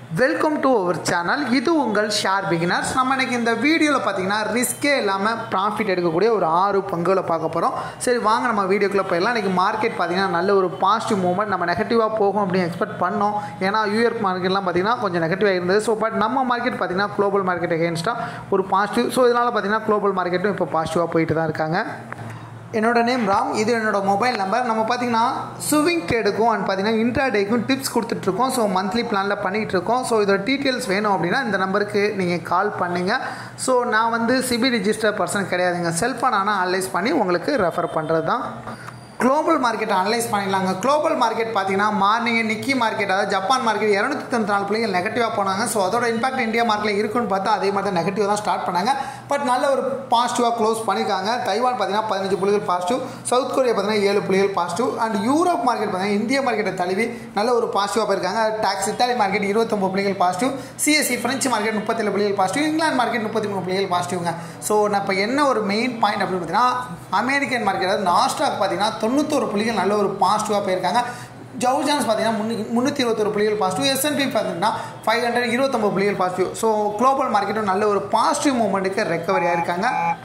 welcome to our channel இது உங்கள் share beginners நம்ம இன்னைக்கு இந்த வீடியோவில் பார்த்தீங்கன்னா ரிஸ்கே இல்லாமல் ப்ராஃபிட் எடுக்கக்கூடிய ஒரு ஆறு பங்குகளை பார்க்க போகிறோம் சரி வாங்க நம்ம வீடியோக்குள்ளே போயிடலாம் இன்றைக்கி மார்க்கெட் பார்த்தீங்கன்னா நல்ல ஒரு பாசிட்டிவ் மூவ்மெண்ட் நம்ம நெகட்டிவாக போகும் அப்படின்னு எக்ஸ்பெக்ட் பண்ணோம் ஏன்னா யூஎர்க் மார்க்கெட்லாம் பார்த்தீங்கன்னா கொஞ்சம் நெகட்டிவாக இருந்தது ஸோ பட் நம்ம மார்க்கெட் பார்த்தீங்கன்னா குளோபல் மார்க்கெட் அகேன்ஸ்டாக ஒரு பாசிட்டிவ் ஸோ இதனால் பார்த்தீங்கன்னா குளோபல் மார்க்கெட்டும் இப்போ பாசிட்டிவாக போயிட்டு தான் இருக்காங்க என்னோட நேம் ராம் இது என்னோட மொபைல் நம்பர் நம்ம பார்த்தீங்கன்னா ஸ்விங் ட்ரேடுக்கும் அண்ட் பார்த்தீங்கன்னா இன்ட்ராடேக்கும் டிப்ஸ் கொடுத்துட்ருக்கோம் ஸோ மந்த்லி பிளானில் பண்ணிகிட்டு இருக்கோம் ஸோ இதோட டீட்டெயில்ஸ் வேணும் அப்படின்னா இந்த நம்பருக்கு நீங்கள் கால் பண்ணுங்கள் ஸோ நான் வந்து சிபி ரிஜிஸ்டர் பர்சன் கிடையாதுங்க செல்ஃபோன் ஆனால் அனலைஸ் பண்ணி உங்களுக்கு ரெஃபர் பண்ணுறது தான் குளோபல் மார்க்கெட் அனலைஸ் பண்ணிடலாங்க குளோபல் மார்க்கெட் பார்த்தீங்கன்னா மார்னிங் நிக்கி மார்க்கெட் அதாவது ஜப்பான் மார்க்கெட் இரநூத்தி தொண்ணூற்றி நாலு பிள்ளைகள் நெகட்டிவாக போனாங்க ஸோ அதோட இம்பாக்ட் இந்தியா மார்க்கெட்டில் இருக்குன்னு பார்த்தா அதே மாதிரி தான் நெகட்டிவ் தான் ஸ்டார்ட் பண்ணாங்க பட் நல்ல ஒரு பாசிட்டிவாக க்ளோஸ் பண்ணியிருக்காங்க தைவான் பார்த்தீங்கன்னா பதினஞ்சு புள்ளிகள் பாசிட்டிவ் சவுத் கொரியா பார்த்தீங்கன்னா ஏழு புள்ளிகள் பாசிட்டிவ் அண்ட் யூரோப் மார்க்கெட் பார்த்தீங்கன்னா இந்திய மார்க்கெட்டை தழுவி நல்ல ஒரு பாசிட்டிவாக போயிருக்காங்க டாக்ஸ் இத்தாலி மார்க்கெட் இருபத்தொம்பது புள்ளிகள் பாசிட்டிவ் சிஎஸ்சி ஃப்ரெஞ்சு மார்க்கெட் முப்பத்தேழு புள்ளிகள் பாசிட்டிவ் இங்கிலாந்து மார்க்கெட் முப்பத்தி மூணு புள்ளிகள் பாசிட்டிவ்ங்க ஸோ நான் இப்போ என்ன ஒரு மெயின் பாயிண்ட் அப்படின்னு பார்த்தீங்கன்னா அமெரிக்கன் மார்க்கெட் அதாவது நாஸ்டாக் பார்த்தீங்கன்னா தொண்ணூத்தொரு புள்ளிகள் நல்ல ஒரு பாசிட்டிவாக போயிருக்காங்க ஜவுஜான்ஸ் பார்த்தீங்கன்னா முன்னூ முந்நூற்றி இருபத்தொரு புள்ளிகள் பாசிட்டிவ் எஸ்என்பி பார்த்தீங்கன்னா ஃபைவ் ஹண்ட்ரட் இருபத்தொம்பது புள்ளிகள் பாசிட்டிவ் ஸோ குளோபல் மார்க்கெட்டும் நல்ல ஒரு பாசிட்டிவ் மூமெண்ட்டுக்கு ரெக்கவரி ஆயிருக்காங்க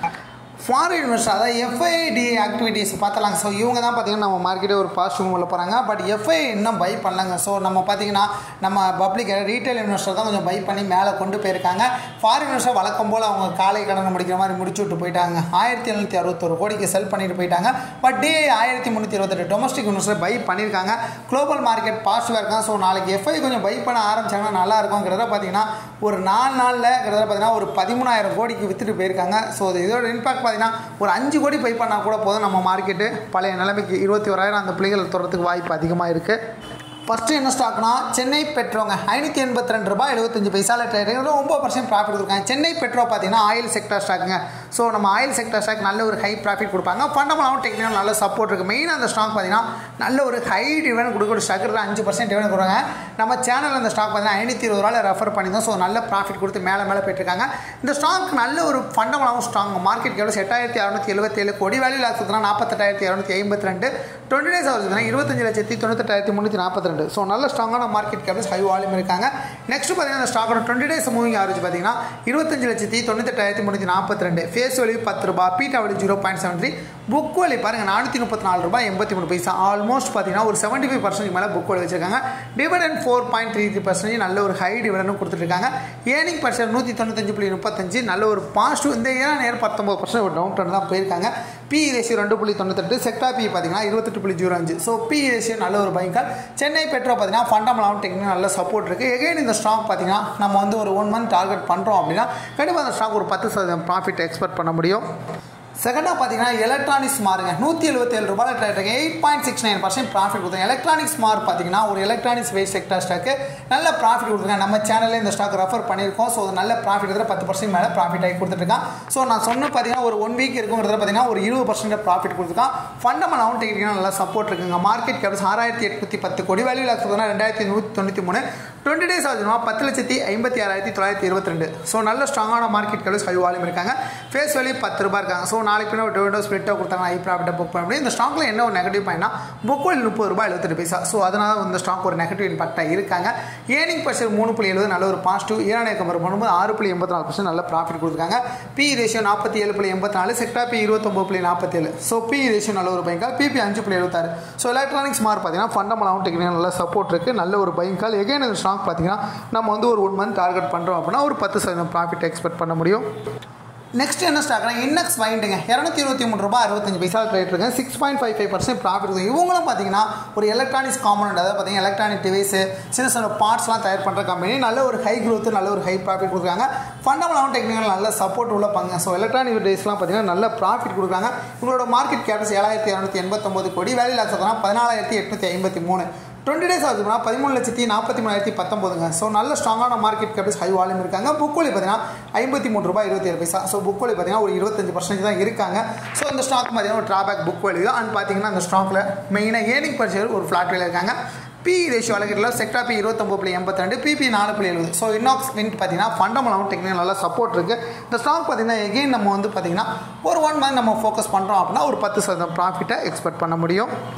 ஃபாரின் இன்வெஸ்டர் அதாவது எஃப்ஐடி ஆக்டிவிட்டீஸ் பார்த்தலாங்க ஸோ இவங்க தான் பார்த்தீங்கன்னா நம்ம மார்க்கெட்டே ஒரு பாசிட்டிவ் மூவில் போகிறாங்க பட் எஃப்ஐ இன்னும் பை பண்ணலங்க ஸோ நம்ம பார்த்தீங்கன்னா நம்ம பப்ளிக் ரீட்டைல் இன்வெஸ்டர் தான் கொஞ்சம் பை பண்ணி மேலே கொண்டு போயிருக்காங்க ஃபாரின் இன்வெஸ்டர் வழக்கம் போல் அவங்க காலை கடனை முடிக்கிற மாதிரி முடிச்சு விட்டு போயிட்டாங்க ஆயிரத்தி எழுநூற்றி அறுபத்தொரு கோடிக்கு செல் பண்ணிட்டு போயிட்டாங்க பட் டே ஆயிரத்தி முந்நூற்றி இருபத்தெட்டு டொமஸ்டிக் இன்வெஸ்டர் பை பண்ணியிருக்காங்க குளோபல் மார்க்கெட் பாசிட்டிவாக இருக்காங்க ஸோ நாளைக்கு எஃப்ஐ கொஞ்சம் பை பண்ண ஆரம்பிச்சாங்கன்னா நல்லா இருக்கும் கிட்டத்தட்ட பார்த்தீங்கன்னா ஒரு நாலு நாளில் கிட்டத்தட்ட பார்த்தீங்கன்னா ஒரு பதிமூணாயிரம் கோடிக்கு விற்றுட்டு போயிருக்காங்க ஸோ இதோட இம்பாக்ட் பார்த்தீங்கன்னா ஒரு அஞ்சு கோடி பை பண்ணால் கூட போதும் நம்ம மார்க்கெட்டு பழைய நிலைமைக்கு இருபத்தி ஓராயிரம் அந்த பிள்ளைகள் தொடர்றதுக்கு வாய்ப்பு அதிகமாக இருக்குது ஃபஸ்ட்டு என்ன ஸ்டாக்னா சென்னை பெட்ரோங்க ஐநூற்றி எண்பத்தி ரெண்டு ரூபாய் எழுபத்தஞ்சு பைசாவில் ட்ரேட் ஒம்பது பர்சன்ட் ப்ராஃபிட் கொடுக்காங்க சென்னை பெட்ரோ பார்த்தீங்கன்னா ஆயில் செக்டர் ஸ்டாக்குங்க ஸோ நம்ம ஆயில் செக்டர் ஸ்டாக் நல்ல ஒரு ஹை ப்ராஃபிட் கொடுப்பாங்க ஃபண்டமெண்டாகவும் டெக்னிக்கல் நல்ல சப்போர்ட் இருக்குது மெயினாக அந்த ஸ்டாக் பார்த்தீங்கன்னா நல்ல ஒரு ஹை டிவன் கொடுக்கக்கூடிய ஸ்டாக் இருக்குது அஞ்சு பர்சன்ட் டிவன் கொடுக்குறாங்க நம்ம சேனலில் இந்த ஸ்டாக் பார்த்தீங்கன்னா ஐநூற்றி இருபது ரூபாயில் ரெஃபர் பண்ணியிருந்தோம் ஸோ நல்ல ப்ராஃபிட் கொடுத்து மேலே மேலே போயிட்டுருக்காங்க இந்த ஸ்டாக் நல்ல ஒரு ஃபண்டமெண்டாகவும் ஸ்ட்ராங் மார்க்கெட் எவ்வளோ எட்டாயிரத்தி அறுநூத்தி எழுபத்தேழு கோடி வேல்யூ லாக்ஸ் நாற்பத்தெட்டாயிரத்தி இரநூத்தி ஐம்பத்தி ரெண்டு டுவெண்ட்டி டேஸ் ஆகுதுன்னா இருபத்தஞ்சு லட்சத்தி தொண்ணூத்தெட்டாயிரத்தி முந்நூற்றி நாற்பத்தி ரெண்டு ஸோ நல்ல ஸ்ட்ராங்கான மார்க்கெட் கேப்ஸ் ஹை வால்யூம் இருக்காங்க நெக்ஸ்ட் பார்த்தீங்கன்னா இந்த ஸ்டாக்கோட டுவெண்ட்டி டேஸ் மூவிங் ஆவரேஜ் பார்த்தீங்கன்னா இருபத்தஞ்சு லட்சத்தி தொண்ணூத்தெட்டாயிரத்தி முந்நூற்றி நாற்பத்தி ரெண்டு ஃபேஸ் வேல்யூ பத்து ரூபா பீட் அவடி zero point seven three book value பாருங்கள் நானூற்றி முப்பத்தி நாலு ரூபாய் எண்பத்தி மூணு பைசா ஆல்மோஸ்ட் பார்த்தீங்கன்னா ஒரு செவன்ட்டி ஃபைவ் பர்சன்ட் மேலே புக் வேலி வச்சிருக்காங்க dividend four point three three percentage நல்ல ஒரு ஹை டிவிடனும் கொடுத்துருக்காங்க ஏர்னிங் பர்சன்ட் நூற்றி தொண்ணூத்தஞ்சு புள்ளி முப்பத்தஞ்சு நல்ல ஒரு பாசிட்டிவ் இந்த ஏழா நேரம் பத்தொம்பது பர்சன்ட் ஒரு டவுன் ட்ரெண்ட் தான் போயிருக்காங்க பி ரேஷியோ ரெண்டு புள்ளி தொண்ணூத்தெட்டு செக்டா பி பார்த்தீங்கன்னா இருபத்தெட்டு புள்ளி ஜீரோ அஞ்சு ஸோ பி ரேஷியோ நல்ல ஒரு பைக்கால் சென்னை பெட்ரோ பார்த்தீங்கன்னா ஃபண்டமெண்டாகவும் டெக்னிக் நல்ல சப்போர்ட் இருக்குது எகைன் இந்த ஸ்டாக் பார்த்தீங்கன்னா நம்ம வந்து ஒரு ஒன் மந்த் டார்கெட் பண்ணுறோம் அப்படின்னா கண்டிப்பாக அந்த ஸ்டாக் ஒரு பத்து சதவீதம் ப்ராஃபிட் எக்ஸ்பெக்ட் பண்ண முடியும் செகண்டாக பார்த்தீங்கன்னா எலக்ட்ரானிக்ஸ் மாறுங்க நூற்றி எழுபத்தேழு ரூபாயில் ட்ரேட் இருக்கு eight point six nine percent profit கொடுத்தாங்க எலக்ட்ரானிக்ஸ் மார் பார்த்தீங்கன்னா ஒரு எலக்ட்ரானிக்ஸ் வேஸ்ட் செக்டர் ஸ்டாக்கு நல்ல ப்ராஃபிட் கொடுத்துருக்காங்க நம்ம சேனலில் இந்த ஸ்டாக் ரெஃபர் பண்ணியிருக்கோம் ஸோ நல்ல ப்ராஃபிட் எடுத்து பத்து பர்சன்ட் மேலே ப்ராஃபிட் ஆகி கொடுத்துருக்கான் ஸோ நான் சொன்ன பார்த்தீங்கன்னா ஒரு ஒன் வீக் இருக்குங்கிறத பார்த்தீங்கன்னா ஒரு இருபது பர்சன்ட் ப்ராஃபிட் கொடுத்துருக்கான் ஃபண்டமெண்டாகவும் டெக்னிக்காக நல்லா சப்போர்ட் இருக்குங்க மார்க்கெட் கேப்ஸ் ஆறாயிரத்தி எட்நூற்றி பத்து கோடி வேல்யூ லாக்ஸ் பார்த்தீங்கன்னா ரெண்டாயிரத்தி நூற்றி தொண்ணூற்றி மூணு டுவெண்ட்டி டேஸ் ஆகுதுன்னா பத்து லட்சத்தி ஐம்பத்தி ஆறாயிரத்தி தொள்ளாயிரத்தி இருபத்தி ரெண்டு ஸோ நல்ல ஸ்ட்ராங்கான மார்க்கெட் கேப்ஸ் ஹை வால்யூம் இருக்காங்க ஃபேஸ் வேல்யூ பத்து ரூபாய் இருக்காங்க ஸோ நாளைக்கு பின்ன ஒரு விண்டோ ஸ்பிளிட்டாக கொடுத்தாங்க ஐ ப்ராஃபிட்டை புக் பண்ண முடியும் இந்த ஸ்டாக்கில் என்ன ஒரு நெகட்டிவ் பாயிண்ட்னா புக் வேல்யூ முப்பது ரூபாய் எழுபத்தெட்டு பைசா ஸோ அதனால் இந்த ஸ்டாக் ஒரு நெகட்டிவ் இம்பாக்டாக இருக்காங்க ஏர்னிங் பர்சன்ட் மூணு புள்ளி எழுபது நல்ல ஒரு பாசிட்டிவ் ஈரானிய கம்பேர் பண்ணும்போது ஆறு புள்ளி எண்பத்தி நாலு பர்சன்ட் நல்ல ப்ராஃபிட் கொடுத்துருக்காங்க பி ரேஷியோ நாற்பத்தி ஏழு புள்ளி எண்பத்தி நாலு செக்டா பி இருபத்தொம்பது புள்ளி நாற்பத்தேழு ஸோ பி ரேஷியோ நல்ல ஒரு பைக்கால் பிபி அஞ்சு புள்ளி எழுபத்தாறு ஸோ எலக்ட்ரானிக்ஸ் மார்க் பார்த்தீங்கன்னா ஃபண்டமெண்டாகவும் டெக்னிக்கல் நல்ல சப்போர்ட் இருக்குது நல்ல ஒரு பைக்கால் எகைன் இந்த ஸ்டாக் பார்த்தீங்கன்னா நம்ம வந்து ஒரு ஒன் மந்த் டார்கெட் பண்ணுறோம் அப்படின்னா ஒரு பத்து சதவீதம் ப்ராஃபிட் எக்ஸ்பெக்ட் பண்ண முடியும் நெக்ஸ்ட் என்ன ஸ்டாக்னா இன்னக்ஸ் வைண்டுங்க இரநூத்தி இருபத்தி மூணு ரூபாய் அறுபத்தஞ்சு பைசா ரேட் இருக்கு six point five five percent profit இருக்குது இவங்களும் பார்த்தீங்கன்னா ஒரு எலக்ட்ரானிக்ஸ் காம்பனண்ட் அதாவது பார்த்தீங்கன்னா எலக்ட்ரானிக் டிவைஸு சின்ன சின்ன பார்ட்ஸ்லாம் தயார் பண்ணுற கம்பெனி நல்ல ஒரு ஹை க்ரோத் நல்ல ஒரு ஹை ப்ராஃபிட் கொடுக்குறாங்க ஃபண்டமெண்டாகவும் டெக்னிக்கல் நல்ல சப்போர்ட் உள்ள பங்கு ஸோ எலக்ட்ரானிக் டிவைஸ்லாம் பார்த்தீங்கன்னா நல்ல ப்ராஃபிட் கொடுக்குறாங்க இவங்களோட மார்க்கெட் கேப்டஸ் ஏழாயிரத்தி இரநூத்தி எண்பத்தொம்பது கோடி வேலை லாக்ஸ் பதினாலாயிரத்தி எட்நூற்றி ஐம்பத்தி மூணு டுவெண்ட்டி டேஸ் ஆகுதுன்னா பதிமூணு லட்சத்தி நாற்பத்தி மூணாயிரத்தி பத்தொம்பதுங்க ஸோ நல்ல ஸ்ட்ராங்கான மார்க்கெட் கேபிள்ஸ் ஹை வால்யூம் இருக்காங்க புக் வழி பார்த்தீங்கன்னா ஐம்பத்தி மூணு ரூபாய் இருபத்தி ஏழு பைசா ஸோ புக் வழி பார்த்தீங்கன்னா ஒரு இருபத்தஞ்சு பர்சன்டேஜ் தான் இருக்காங்க ஸோ இந்த ஸ்டாக் பார்த்தீங்கன்னா ஒரு ட்ராபேக் புக் வழி தான் அண்ட் பார்த்தீங்கன்னா அந்த ஸ்டாக்கில் மெயினாக ஏர்னிங் பர்சேர் ஒரு ஃப்ளாட் வேலை இருக்காங்க பி ரேஷியோ அழகிரில் செக்டா பி இருபத்தொம்பது புள்ளி எண்பத்தி ரெண்டு பிபி நாலு புள்ளி எழுபது ஸோ இன்னாக்ஸ் வின்ட் பார்த்தீங்கன்னா ஃபண்டமெண்டாகவும் டெக்னிக்கல் நல்லா சப்போர்ட் இருக்குது இந்த ஸ்டாக் பார்த்தீங்கன்னா எகெயின் நம்ம வந்து பார்த்தீங்கன்னா ஒரு ஒன் மந்த் நம்ம ஃபோக்கஸ் பண்ணுறோம் அப்படின்னா ஒரு பத்து சதவீதம் ப்ராஃபிட்டை எக்ஸ்பெக்ட் பண்ண முடியும்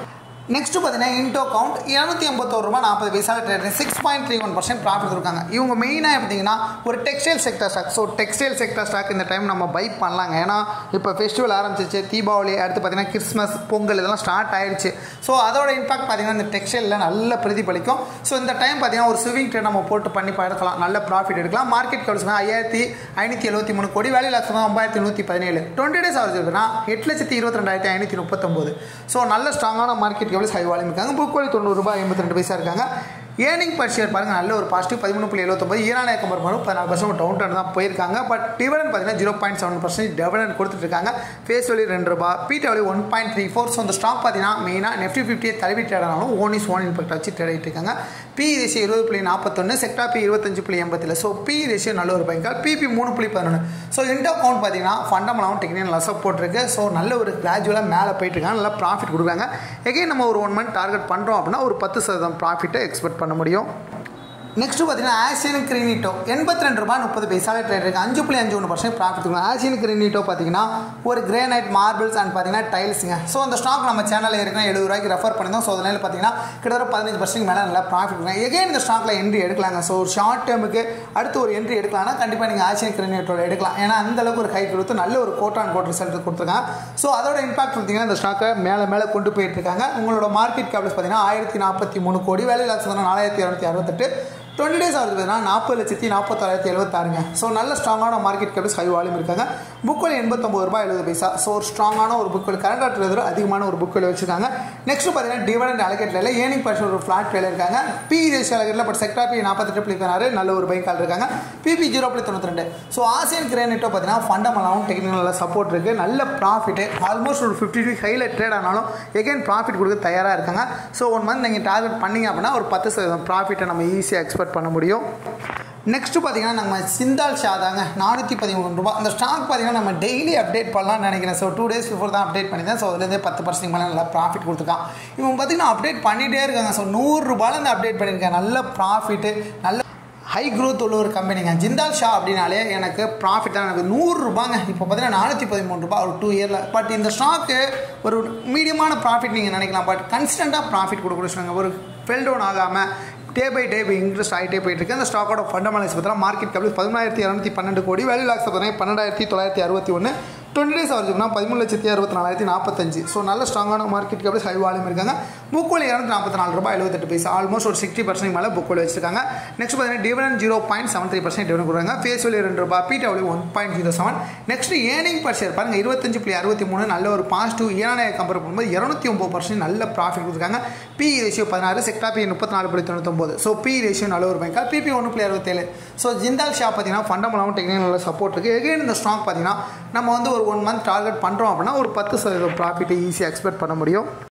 நெக்ஸ்ட் பார்த்தீங்கன்னா இன்டோ கவுண்ட் இரநூத்தி எண்பத்தோரு ரூபா நாற்பது பைசாவில் trade six point three one percent profit இருக்காங்க இவங்க மெயினாக பார்த்தீங்கன்னா ஒரு textile sector stock so textile sector stock இந்த டைம் நம்ம பை பண்ணலாங்க ஏன்னா இப்போ ஃபெஸ்டிவல் ஆரம்பிச்சிச்சு தீபாவளி அடுத்து பார்த்தீங்கன்னா கிறிஸ்மஸ் பொங்கல் இதெல்லாம் ஸ்டார்ட் ஆயிடுச்சு ஸோ அதோட இம்பாக்ட் பார்த்தீங்கன்னா இந்த டெக்ஸ்டைலில் நல்ல பிரதிபலிக்கும் ஸோ இந்த டைம் பார்த்தீங்கன்னா ஒரு ஸ்விவிங் ட்ரேட் நம்ம போட்டு பண்ணி எடுக்கலாம் நல்ல ப்ராஃபிட் எடுக்கலாம் மார்க்கெட் கவுன்ஸ் ஐயாயிரத்தி ஐநூற்றி எழுபத்தி மூணு கோடி வேலை லட்சம் ஒம்பாயிரத்தி நூற்றி பதினேழு டுவெண்ட்டி டேஸ் ஆகுதுன்னா எட்டு லட்சத்தி இருபத்தி ரெண்டாயிரத்தி ஐநூற்றி முப்பத்தொம்போது ஸோ நல்ல ஸ்ட்ராங்கான மார்க்கெட் கவுன்ஸ் ஹை வால்யூம் இருக்காங்க புக் வழி தொண்ணூறு ரூபாய் எண்பத்தி ரெண்டு பைசா இருக்காங்க ஏர்னிங் பர் ஷேர் பாருங்கள் நல்ல ஒரு பாசிட்டிவ் பதிமூணு புள்ளி எழுபத்தொம்பது ஈரானிய கம்பேர் பண்ணும் பதினாலு பர்சன்ட் டவுன் டவுன் தான் போயிருக்காங்க பட் டிவிடன் பார்த்தீங்கன்னா zero point seven percent dividend கொடுத்துட்ருக்காங்க ஃபேஸ் வேலி ரெண்டு ரூபா பீட் value one point three four so அந்த ஸ்டாக் பார்த்தீங்கன்னா மெயினாக நெஃப்டி ஃபிஃப்டியை தழுவி ட்ரேடானாலும் ஓன் இஸ் ஓன் இம்பெக்ட் வச்சு ட்ரேட் ஆகிட்டு இருக்காங்க பி ரேஷியோ இருபது புள்ளி நாற்பத்தொன்று செக்டா பி இருபத்தஞ்சு புள்ளி எண்பத்தில் ஸோ பி ரேஷியோ நல்ல ஒரு பைக்கால் பிபி மூணு புள்ளி பதினொன்று ஸோ இன்டோ கவுண்ட் பார்த்தீங்கன்னா ஃபண்டமெண்டாகவும் டெக்னிக்கல் நல்லா சப்போர்ட் இருக்குது ஸோ நல்ல ஒரு கிராஜுவலாக மேலே போயிட்டு இருக்காங்க நல்லா ப்ராஃபிட் கொடுக்குறாங்க எகைன் நம்ம ஒரு ஒன் மந்த் டார்கெட் பண்ணுறோம் அப்படின்னா ஒரு பத்து சதவீதம் ப்ராஃபிட்டை எக்ஸ்பெக்ட் பண்ண முடியும் நெக்ஸ்ட் பார்த்தீங்கன்னா ஆசியன் கிரினிட்டோ எண்பத்தி ரெண்டு ரூபாய் முப்பது பைசாவில் ட்ரேட் இருக்குது அஞ்சு புள்ளி அஞ்சு ஒன்று பர்சன்ட் ப்ராஃபிட் இருக்கும் ஆசியன் கிரினிட்டோ பார்த்தீங்கன்னா ஒரு கிரேனைட் மார்பிள்ஸ் அண்ட் பார்த்தீங்கன்னா டைல்ஸுங்க ஸோ அந்த ஸ்டாக் நம்ம சேனலில் இருக்கிற எழுபது ரூபாய்க்கு ரெஃபர் பண்ணியிருந்தோம் ஸோ அதனால பார்த்தீங்கன்னா கிட்டத்தட்ட பதினஞ்சு பர்சன்ட் மேலே நல்லா ப்ராஃபிட் இருக்கும் எகைன் இந்த ஸ்டாக்கில் என்ட்ரி எடுக்கலாங்க ஸோ ஒரு ஷார்ட் டேர்முக்கு அடுத்து ஒரு என்ட்ரி எடுக்கலாம்னா கண்டிப்பாக நீங்கள் ஆசியன் கிரினிட்டோட எடுக்கலாம் ஏன்னா அந்த அளவுக்கு ஒரு கை கொடுத்து நல்ல ஒரு கோட் ஆன் கோட் ரிசல்ட் கொடுத்துருக்காங்க ஸோ அதோட இம்பாக்ட் பார்த்தீங்கன்னா இந்த ஸ்டாக்கை மேலே மேலே கொண்டு போயிட்டு இருக்காங்க உங்களோட மார்க்கெட் கேபிள்ஸ் பார்த்தீங்கன்னா ஆயிரத்தி நாற்பத்தி மூணு கோடி வேலை லட்சம் நாலாயிரத்தி இரநூத்தி அறுபத்தெட்டு டுவெண்ட்டி டேஸ் ஆகுது பார்த்தீங்கன்னா நாற்பது லட்சத்தி நாற்பத்தாயிரத்தி எழுபத்தாறுங்க ஸோ நல்ல ஸ்ட்ராங்கான மார்க்கெட் கேபிள்ஸ் ஹை வால்யூம் இருக்காங்க புக் வழி எண்பத்தொம்பது ரூபாய் எழுபது பைசா ஸோ ஒரு ஸ்ட்ராங்கான ஒரு புக் வழி கரண்ட் ஆட்ரு அதிகமான ஒரு புக் வழி வச்சிருக்காங்க நெக்ஸ்ட் பார்த்தீங்கன்னா டிவிடெண்ட் அலகேட்டில் ஏனிங் பர்சன் ஒரு ஃப்ளாட் வேலை இருக்காங்க பி ரேஷியோ அலகேட்டில் பட் செக்டா பி நாற்பத்தெட்டு புள்ளி பதினாறு நல்ல ஒரு பைக் கால் இருக்காங்க பிபி ஜீரோ புள்ளி தொண்ணூற்றி ரெண்டு ஸோ ஆசியன் கிரானைட்டோ பார்த்தீங்கன்னா ஃபண்டமெண்டாகவும் டெக்னிக்கல் சப்போர்ட் இருக்குது நல்ல ப்ராஃபிட்டு ஆல்மோஸ்ட் ஒரு ஃபிஃப்டி டூ ஹையில் ட்ரேட் ஆனாலும் எகைன் ப்ராஃபிட் கொடுக்க தயாராக இருக்காங்க ஸோ ஒன் மந்த் நீங்கள் டார்கெட் பண்ணிங்க அப்படின்னா ஒரு பத்து சதவீதம் ப்ராஃபிட்டை நம்ம ஈஸியாக எக்ஸ்பெக்ட் பண்ண முடியும் நெக்ஸ்ட்டு பார்த்தீங்கன்னா நம்ம சிந்தால் ஷா தாங்க நானூற்றி பதிமூணு ரூபா அந்த ஸ்டாக் பார்த்தீங்கன்னா நம்ம டெய்லி அப்டேட் பண்ணலாம்னு நினைக்கிறேன் ஸோ டூ டேஸ் பிஃபோர் தான் அப்டேட் பண்ணியிருந்தேன் ஸோ அதுலேருந்தே பத்து பர்சன்ட் மேலே நல்லா ப்ராஃபிட் கொடுத்துருக்கான் இவங்க பார்த்தீங்கன்னா அப்டேட் பண்ணிகிட்டே இருக்காங்க ஸோ நூறுரூபாலேருந்து அப்டேட் பண்ணியிருக்கேன் நல்ல ப்ராஃபிட்டு நல்ல ஹை க்ரோத் உள்ள ஒரு கம்பெனிங்க ஜிந்தால் ஷா அப்படின்னாலே எனக்கு ப்ராஃபிட் தான் எனக்கு நூறுரூபாங்க இப்போ பார்த்தீங்கன்னா நானூற்றி பதிமூணு ரூபா ஒரு டூ இயரில் பட் இந்த ஸ்டாக்கு ஒரு மீடியமான ப்ராஃபிட் நீங்கள் நினைக்கலாம் பட் கன்ஸ்டண்ட்டாக ப்ராஃபிட் கொடுக்க ஒரு ஃபெல் டவுன் ஆகாமல் டே பை டே இன்க்ரீஸ் ஆகிட்டே போயிட்டு இருக்கு அந்த ஸ்டாக்கோட ஃபண்டமெண்டல்ஸ் பார்த்தீங்கன்னா மார்க்கெட் கேபிள் பதினாயிரத்தி இரநூத்தி பன்னெண்டு கோடி வேல்யூ லாக்ஸ் பார்த்தீங்கன்னா பன்னெண்டாயிரத்தி தொள்ளாயிரத்தி அறுபத்தி ஒன்று டுவெண்ட்டி டேஸ் ஆகுதுன்னா பதிமூணு லட்சத்தி அறுபத்தி நாலாயிரத்தி நாற்பத்தஞ்சு ஸோ நல்ல ஸ்ட்ராங்கான மார்க்கெட் கேபிள் ஹை வால்யூம் இருக்காங்க புக்கோலி இரநூத்தி நாற்பத்தி நாலு ரூபாய் எழுபத்தெட்டு பைசா ஆல்மோஸ்ட் ஒரு சிக்ஸ்டி பர்சன்ட் மேலே புக்கோலி வச்சிருக்காங்க நெக்ஸ்ட் பார்த்தீங்கன்னா dividend zero point seven three percent dividend கொடுக்குறாங்க ஃபேஸ் வேலி ரெண்டு ரூபாய் பிடபிள்யூ one point zero seven next earning per share பாருங்கள் இருபத்தஞ்சு புள்ளி அறுபத்தி மூணு நல்ல ஒரு பாசிட்டிவ் ஈரானிய கம்பேர் பண்ணும்போது இரநூத்தி ஒம்பது பர்சன்ட் நல்ல ப்ராஃபிட் கொடுத்துருக்காங்க பி ரேஷியோ பதினாறு செக்டா பி முப்பத்தி நாலு புள்ளி தொண்ணூத்தொம்பது ஸோ பி ரேஷியோ நல்ல ஒரு பேங்க் பிபி ஒன்று புள்ளி அறுபத்தேழு ஸோ ஜிந்தால் ஷா பார்த்தீங்கன்னா ஃபண்டமெண்டாகவும் டெக்னிக்கல் நல்ல சப்போர்ட் இருக்குது எகைன் இந்த ஸ்டாக் பார்த்தீங்கன்னா நம்ம வந்து ஒரு ஒன் மந்த் டார்கெட் பண்ணுறோம் அப்படின்னா ஒரு பத்து சதவீதம் ப்ராஃபிட்டை ஈஸியாக எக்ஸ்பெக்ட் பண்ண முடியும்